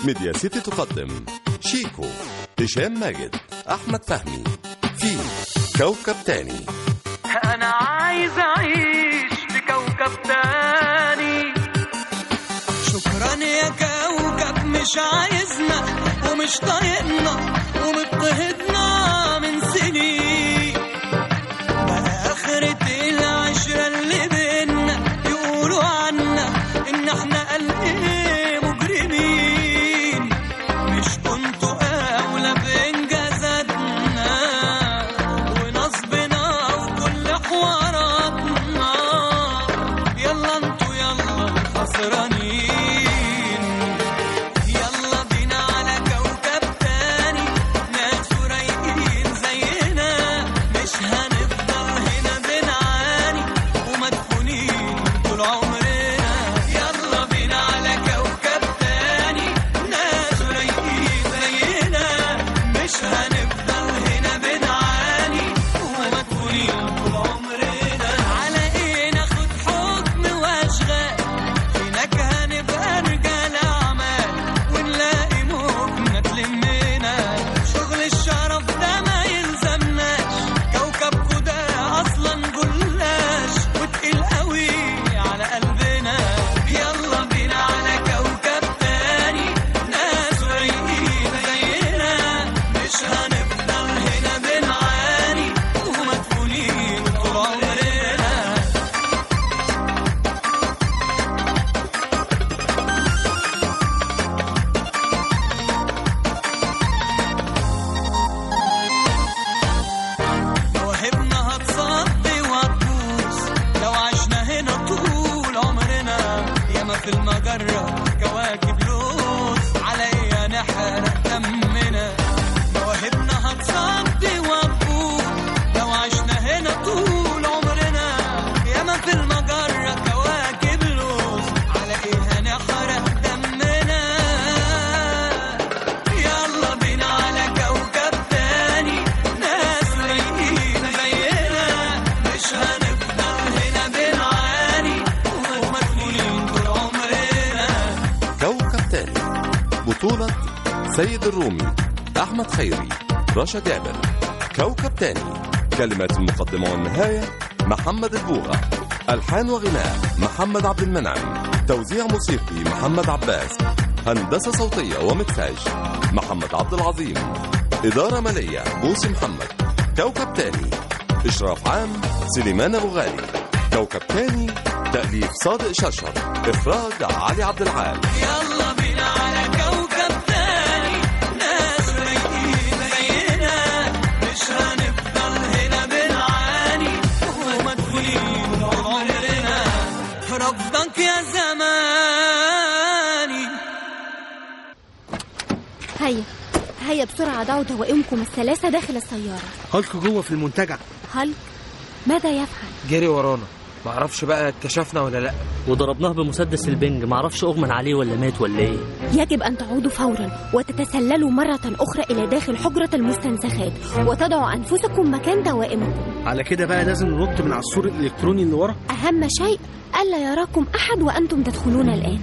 ميديا سيتي تقدم شيكو هشام ماجد أحمد فهمي في كوكب تاني انا عايز اعيش في كوكب تاني شكرا يا كوكب مش عايزنا ومش طايقنا ومضطهدنا من سنين بقى آخرة العشرة اللي بينا يقولوا عنا إن إحنا قال إيه مجرمين مش كنتوا أولى بإنجازاتنا ونصبنا وكل حواراتنا يلا انتوا يلا خسرانين يلا بينا على كوكب تاني ناس رايقين زينا مش هنفضل هنا بنعاني ومدفونين طول عمرنا يلا بينا على كوكب تاني ناس رايقين زينا مش هنفضل هنا بنعاني ومدفونين طول عمرنا على ايه ناخد حكم واشغال هناك هنبقى رجال اعمال ونلاقي مهمة تلمنا شغل الشرف ده ما يلزمناش كوكبكو ده اصلا جلاش وتقيل قوي على قلبنا يلا بينا على كوكب تاني ناس رايقين زينا مش هنفضل هنا بنعاني ومدفونين طول عمرنا مواهبنا هتصدي وهتبوظ لو عشنا هنا طول عمرنا ياما في المجرة كواكب لوز عليا نحرق دمنا مواهبنا هتصدي وهتبوظ لو عشنا هنا طول عمرنا ياما في المجرة كواكب لوز على ايه هنحرق دمنا يلا بينا على كوكب تاني ناس رايقين زينا مش هنفضل هنا بنعاني ومدفونين طول عمرنا كوكب تاني بطولة سيد الرومي أحمد خيري رشا جابر كوكب تاني كلمات المقدمة والنهاية محمد البوغة ألحان وغناء محمد عبد المنعم توزيع موسيقي محمد عباس هندسة صوتية ومكساج محمد عبد العظيم إدارة مالية بوسي محمد كوكب تاني إشراف عام سليمان أبو غالي كوكب تاني تأليف صادق ششر إخراج علي عبد العال يلا بينا على كوكب تاني ناس رايقين زينا مش هنفضل هنا بنعاني ومدفونين طول عمرنا رفضك يا زماني هيا هيا بسرعة دعوا توائمكم الثلاثة داخل السيارة هالك جوه في المنتجع هل ماذا يفعل؟ جري ورانا معرفش بقى اتكشفنا ولا لا وضربناه بمسدس البنج معرفش اغمى عليه ولا مات ولا ايه يجب أن تعودوا فورا وتتسللوا مرة أخرى إلى داخل حجرة المستنسخات وتضعوا أنفسكم مكان توائمكم على كده بقى لازم ننط من على السور الالكتروني اللي ورا أهم شيء ألا يراكم أحد وأنتم تدخلون الآن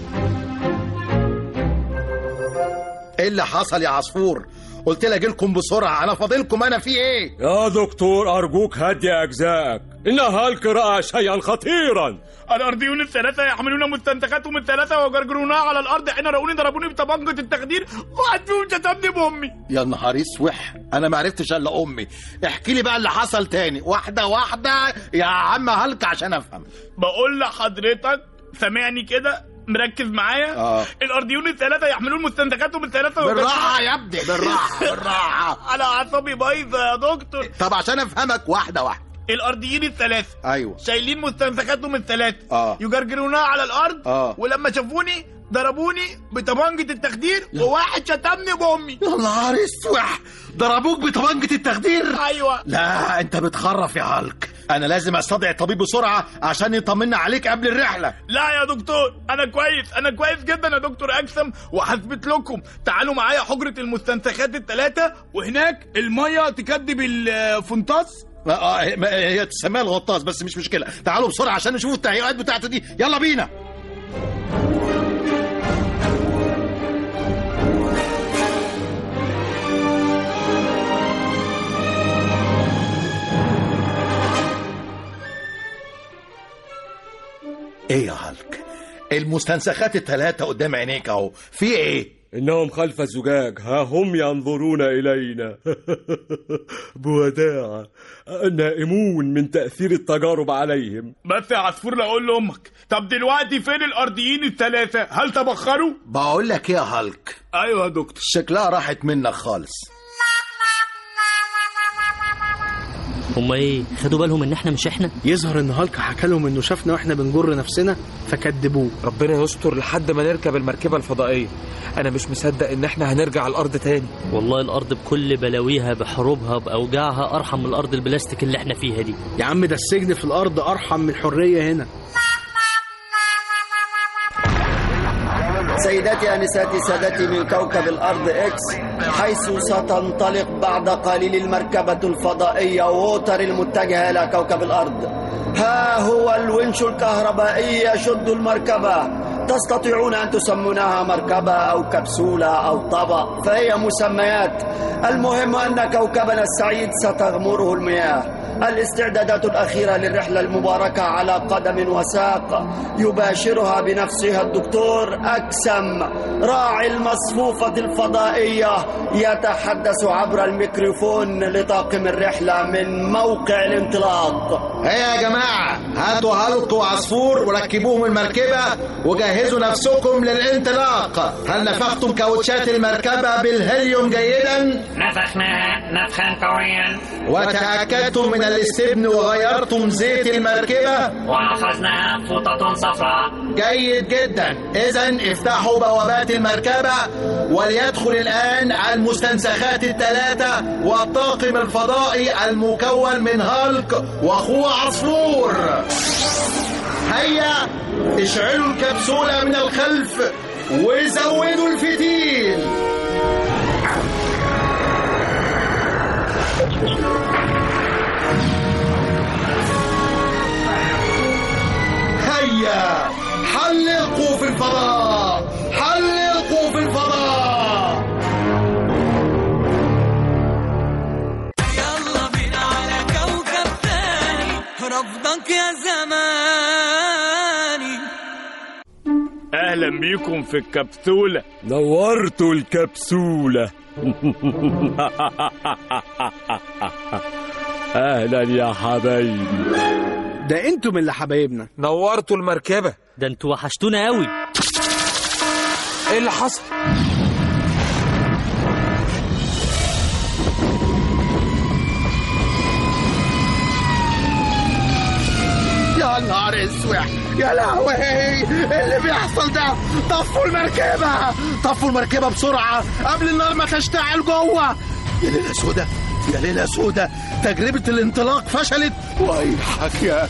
ايه اللي حصل يا عصفور قلت لي اجيلكم بسرعه انا فاضلكم انا في ايه يا دكتور أرجوك هدي أجزائك إن هالك رأى شيئا خطيرا الأرضيون الثلاثة يحملون مستنسخاتهم الثلاثة ويجرجرونها على الأرض حين رأوني ضربوني بطبنجة التخدير واحد فيهم شتمني بأمي يا نهار اسوح انا ما عرفتش الا امي احكي لي بقى اللي حصل تاني واحده واحده يا عم هلك عشان افهم بقول لحضرتك سامعني كده مركز معايا آه. الأرضيون الثلاثة يحملون مستنسخاتهم الثلاثة بالراحه يا ابني بالراحه بالراحه على أعصابي بايظة يا دكتور طب عشان افهمك واحده واحده الأرضيين الثلاثة ايوه شايلين مستنسخاتهم الثلاثة آه. يجرجرونها على الأرض آه. ولما شافوني ضربوني بطبنجة التخدير وواحد شتمني بأمي يا نهار اسوح ضربوك بطبنجه التخدير أيوه لا انت بتخرف يا هلك انا لازم استدعي الطبيب بسرعه عشان يطمنا عليك قبل الرحله لا يا دكتور انا كويس انا كويس جدا يا دكتور اجسم وهثبت لكم تعالوا معايا حجره المستنسخات الثلاثه وهناك الميه تكدب الفنطاس آه، آه، ما- هي تسميها الغطاس بس مش مشكله تعالوا بسرعه عشان نشوف التهيئات بتاعته دي يلا بينا ايه يا هالك المستنسخات الثلاثة قدام عينيك اهو في ايه إنهم خلف الزجاج ها هم ينظرون إلينا بوداعة نائمون من تأثير التجارب عليهم بس يا عصفور لا اقول لامك طب دلوقتي فين الارضيين الثلاثه هل تبخروا بقول لك ايه يا هالك ايوه يا دكتور شكلها راحت منك خالص هما ايه خدوا بالهم ان احنا مش احنا يظهر ان هالك حكى لهم انه شافنا واحنا بنجر نفسنا فكدبوه ربنا يستر لحد ما نركب المركبة الفضائية أنا مش مصدق إن إحنا هنرجع الأرض تاني والله الارض بكل بلاويها بحروبها باوجاعها ارحم من الارض البلاستيك اللي احنا فيها دي يا عم ده السجن في الأرض أرحم من الحرية هنا سيداتي أنساتي سادتي من كوكب الأرض إكس حيث ستنطلق بعد قليل المركبة الفضائية ووتر المتجهة إلى كوكب الأرض ها هو الونش الكهربائي يشد المركبة تستطيعون أن تسمونها مركبة أو كبسولة أو طبق فهي مسميات المهم أن كوكبنا السعيد ستغمره المياه الاستعدادات الأخيرة للرحلة المباركة على قدم وساق يباشرها بنفسها الدكتور أكسم راعي المصفوفة الفضائية يتحدث عبر الميكروفون لطاقم الرحلة من موقع الانطلاق هيا يا جماعة هاتوا هالك وعصفور وركبوهم المركبة وجهزوا نفسكم للانطلاق هل نفختم كاوتشات المركبة بالهيليوم جيدا نفخناها نفخا قويا وتأكدتم من الاستبن وغيرتم زيت المركبة وأخذنا فوطة صفراء جيد جدا إذا افتحوا بوابات المركبة وليدخل الآن المستنسخات الثلاثة والطاقم الفضائي المكون من هالك وأخوه عصفور هيا اشعلوا الكبسولة من الخلف وزودوا الفتيل هيا حلقوا في الفضاء حلقوا في الفضاء يلا بينا على كوكب تاني رفضك يا زماني اهلا بيكم في الكبسوله نورتوا الكبسولة أهلا يا حبايبي ده انتم اللي حبايبنا نورتوا المركبة ده انتوا وحشتونا قوي إيه اللي حصل؟ يا نهار اسوح يا لهوي ايه اللي بيحصل ده طفوا المركبة طفوا المركبة بسرعة قبل النار ما تشتعل جوه يا ليلة سودة يا ليلة سودة تجربة الانطلاق فشلت ويحك يا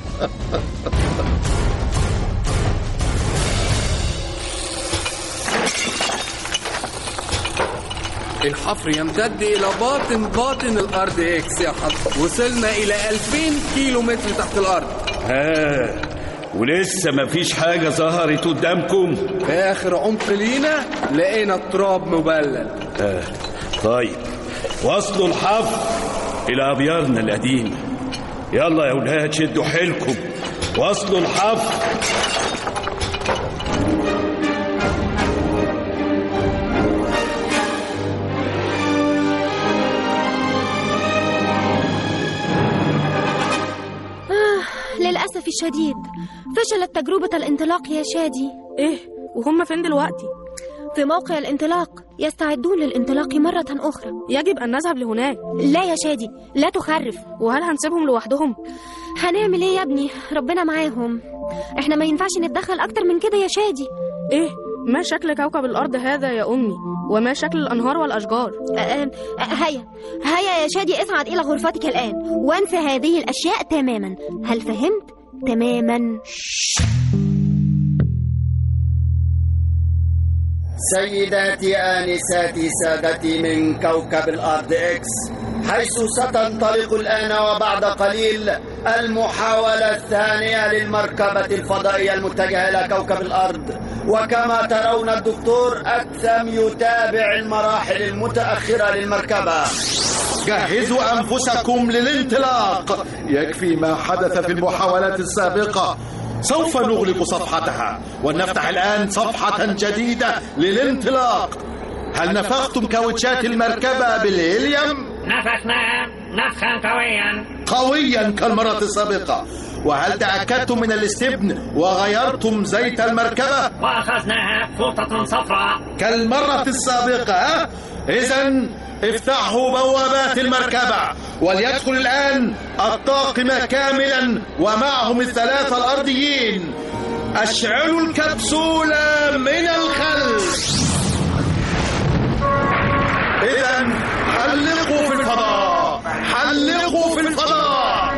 الحفر يمتد إلى باطن باطن الأرض إكس يا حضر وصلنا إلى 2000 كيلو متر تحت الأرض ها ولسه مفيش حاجة ظهرت قدامكم آخر عمق لينا لقينا التراب مبلل آه. طيب وصلوا الحفر إلى أبيارنا القديمة يلا يا ولاد شدوا حيلكم وصلوا الحفر آه للأسف الشديد فشلت تجربة الانطلاق يا شادي إيه وهم فين دلوقتي؟ في موقع الانطلاق يستعدون للانطلاق مرة أخرى يجب أن نذهب لهناك لا يا شادي لا تخرف وهل هنسيبهم لوحدهم؟ هنعمل ايه يا ابني ربنا معاهم احنا ما ينفعش نتدخل أكتر من كده يا شادي إيه ما شكل كوكب الأرض هذا يا أمي وما شكل الأنهار والأشجار أه أه هيا هيا يا شادي اصعد إلى غرفتك الآن وانسى هذه الأشياء تماما هل فهمت؟ تماما سيداتي آنساتي سادتي من كوكب الأرض إكس حيث ستنطلق الآن وبعد قليل المحاولة الثانية للمركبة الفضائية المتجهة إلى كوكب الأرض وكما ترون الدكتور أكثم يتابع المراحل المتأخرة للمركبة جهزوا أنفسكم للانطلاق يكفي ما حدث في المحاولات السابقة سوف نغلق صفحتها ولنفتح الآن صفحة جديدة للانطلاق هل نفختم كاوتشات المركبة بالهيليوم؟ نفخنا نفخا قويا قويا كالمرة السابقة وهل تأكدتم من الاستبن وغيرتم زيت المركبة؟ وأخذناها فوطة صفراء كالمرة السابقة إذا افتحوا بوابات المركبة وليدخل الآن الطاقم كاملا ومعهم الثلاثة الأرضيين أشعلوا الكبسولة من الخلف إذا حلقوا في الفضاء حلقوا في الفضاء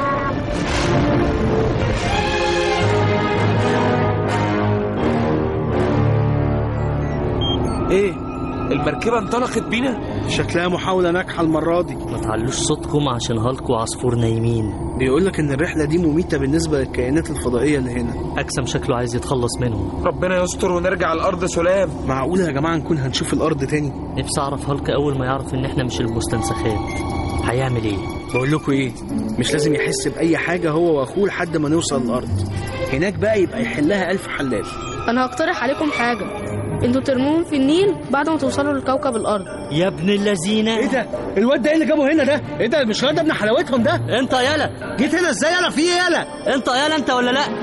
ايه المركبة انطلقت بينا شكلها محاولة ناجحة المرة دي ما تعلوش صوتكم عشان هالك وعصفور نايمين بيقول لك ان الرحلة دي مميتة بالنسبة للكائنات الفضائية اللي هنا أكسم شكله عايز يتخلص منهم ربنا يستر ونرجع الأرض سلام معقولة يا جماعة نكون هنشوف الأرض تاني نفسي أعرف هالك أول ما يعرف إن إحنا مش المستنسخات هيعمل إيه بقول لكم ايه مش لازم يحس بأي حاجة هو وأخوه لحد ما نوصل الأرض هناك بقى يبقى يحلها ألف حلال انا هقترح عليكم حاجه انتوا ترموهم في النيل بعد ما توصلوا لكوكب الارض يا ابن اللذينة ايه ده الواد ده ايه اللي جابه هنا ده ايه ده مش الواد ده ابن حلاوتهم ده انت يالا جيت هنا ازاي يالا في ايه يالا انت يالا انت ولا لا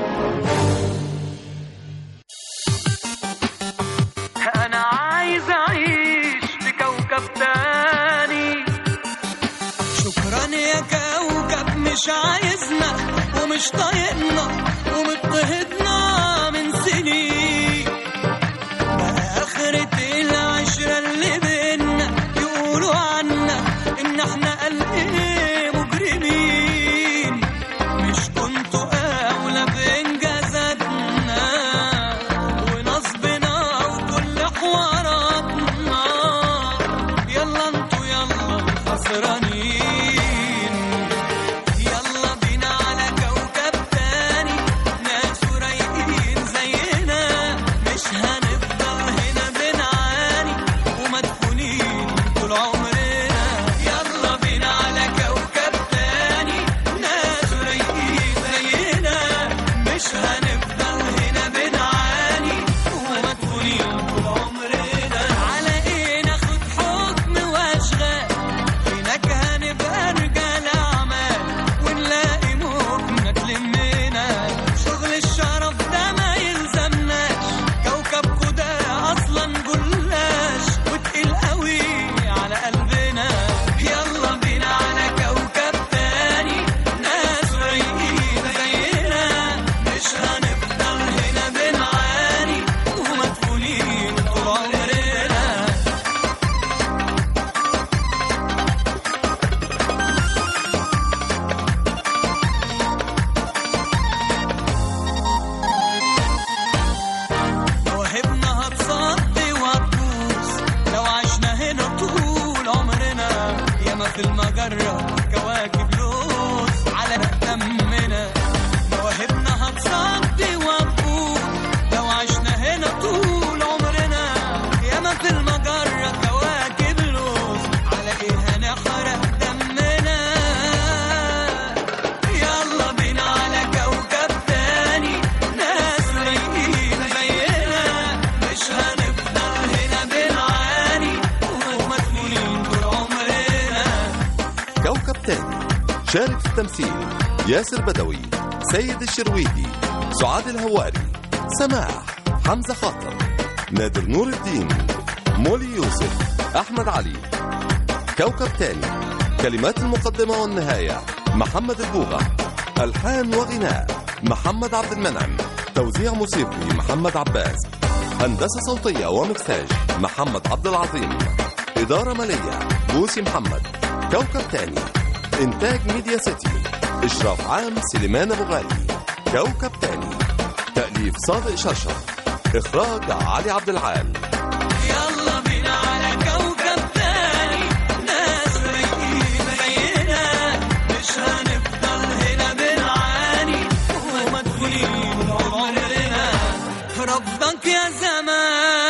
انا عايز اعيش في كوكب تاني شكرا يا كوكب مش عايزنا ومش طايقنا ومضطهدنا من سنين بقى آخرة العشرة اللي بينا يقولوا عنا إن إحنا قال إيه مجرمين مش كنتوا أولى بإنجازاتنا ونصبنا وكل حواراتنا يلا انتوا يلا خسرانين يلا بينا على كوكب تاني ناس رايقين زينا مش هنفضل هنا بنعاني ومدفونين طول عمرنا يلا بينا على كوكب تاني ناس رايقين زينا مش هنفضل هنا بنعاني ومدفونين طول عمرنا على ايه ناخد حكم واشغال هناك هنبقى رجال أعمال ونلاقي مهمة تلمنا شغل الشرف ده ما يلزمناش كوكبكو ده أصلا جلاش وتقيل قوي على قلبنا يلا بينا على كوكب تاني ناس رايقين زينا مش هنفضل هنا بنعاني ومدفونين طول عمرنا مواهبنا هتصدي وهتبوظ لو عشنا هنا طول عمرنا ياما في المجرة كواكب لوز على دمنا مواهبنا هتصدي وهتبوظ لو عشنا هنا طول عمرنا ياما في المجرة كواكب لوز على ايه هنحرق دمنا يلا بينا على كوكب تاني ناس رايقين زينا مش هنفضل هنا بنعاني ومدفونين طول عمرنا كوكب تاني شارك في التمثيل ياسر بدوي سيد الشرويدي سعاد الهواري سماح حمزة خاطر نادر نور الدين مولي يوسف أحمد علي كوكب تاني كلمات المقدمة والنهاية محمد البوغة ألحان وغناء محمد عبد المنعم توزيع موسيقي محمد عباس هندسة صوتية ومكساج محمد عبد العظيم إدارة مالية بوسي محمد كوكب تاني إنتاج ميديا سيتي إشراف عام سليمان أبو غالي كوكب تاني تأليف صادق شرشر إخراج علي عبد العال يلا بينا على كوكب تاني ناس رايقين زينا مش هنفضل هنا بنعاني ومدفونين طول عمرنا ربك يا زمان